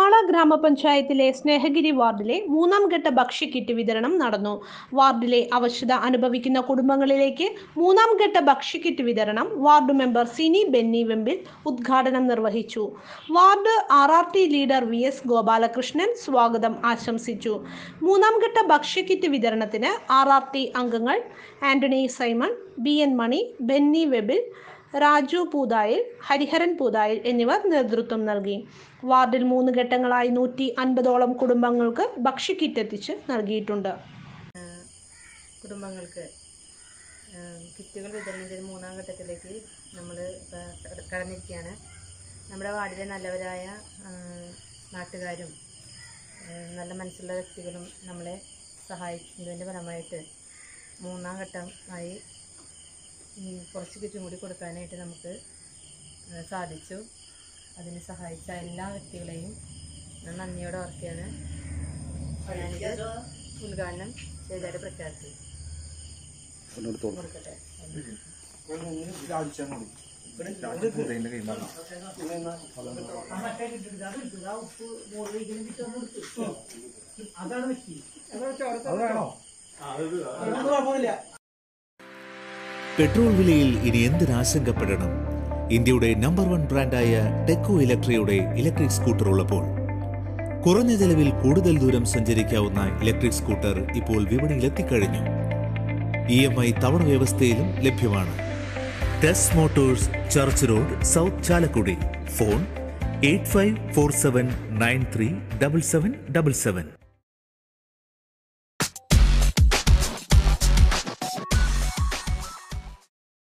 മാള ഗ്രാമപഞ്ചായത്തിലെ സ്നേഹഗിരി വാർഡിലെ മൂന്നാം ഘട്ട ഭക്ഷ്യക്കിറ്റ് വിതരണം നടന്നു വാർഡിലെ അവശത അനുഭവിക്കുന്ന കുടുംബങ്ങളിലേക്ക് മൂന്നാം ഘട്ട ഭക്ഷ്യക്കിറ്റ് വിതരണം വാർഡ് മെമ്പർ സിനി ബെന്നി വെമ്പിൽ ഉദ്ഘാടനം നിർവഹിച്ചു ward R R T leader V S Gopalakrishnan സ്വാഗതം ആശംസിച്ചു മൂന്നാം ഘട്ട ഭക്ഷ്യക്കിറ്റ് വിതരണത്തിന് ആർ ആർ ടി അംഗങ്ങൾ ആന്റണി സൈമൺ ബി എൻ മണി ബെന്നി വെബിൽ രാജു പൂതായിൽ ഹരിഹരൻ പൂതായിൽ എന്നിവർ നേതൃത്വം നൽകി വാർഡിൽ മൂന്ന് ഘട്ടങ്ങളായി നൂറ്റി അൻപതോളം കുടുംബങ്ങൾക്ക് ഭക്ഷ്യക്കിറ്റ് എത്തിച്ച് നൽകിയിട്ടുണ്ട് കുടുംബങ്ങൾക്ക് ആ, കിറ്റുകൾ വിതരണം ചെയ്ത് മൂന്നാം ഘട്ടത്തിലേക്ക് നമ്മൾ കടന്നിരിക്കുകയാണ് നമ്മുടെ വാർഡിലെ നല്ലവരായ ആ, നാട്ടുകാരും ആ, നല്ല മനസ്സുള്ള വ്യക്തികളും നമ്മളെ സഹായിക്കുന്നതിൻ്റെ ഫലമായിട്ട് മൂന്നാം ഘട്ടമായി ഉം, കുറച്ച് കിറ്റും കൂടി കൊടുക്കാനായിട്ട് നമുക്ക് ആ, സാധിച്ചു അതിന് സഹായിച്ച എല്ലാ വ്യക്തികളെയും ഞാൻ നന്ദിയോടെ ഓർക്കുകയാണ് ഞാനിത് ഉദ്ഘാടനം ചെയ്തതായിട്ട് പ്രഖ്യാപിച്ചു കൊടുക്കട്ടെ പെട്രോൾ വിലയിൽ ഇനി എന്തിനാശങ്കപ്പെടണം ഇന്ത്യയുടെ നമ്പർ വൺ ബ്രാൻഡായ ടെക്കോ ഇലക്ട്രിയുടെ ഇലക്ട്രിക് സ്കൂട്ടർ ഉള്ളപ്പോൾ കുറഞ്ഞ ചെലവിൽ കൂടുതൽ ദൂരം സഞ്ചരിക്കാവുന്ന ഇലക്ട്രിക് സ്കൂട്ടർ ഇപ്പോൾ വിപണിയിൽ എത്തിക്കഴിഞ്ഞു ഇ എം ഐ തവണ വ്യവസ്ഥയിലും ലഭ്യമാണ് Tes Motors Church Road South Chalakudy phone eight five four seven nine three double seven double seven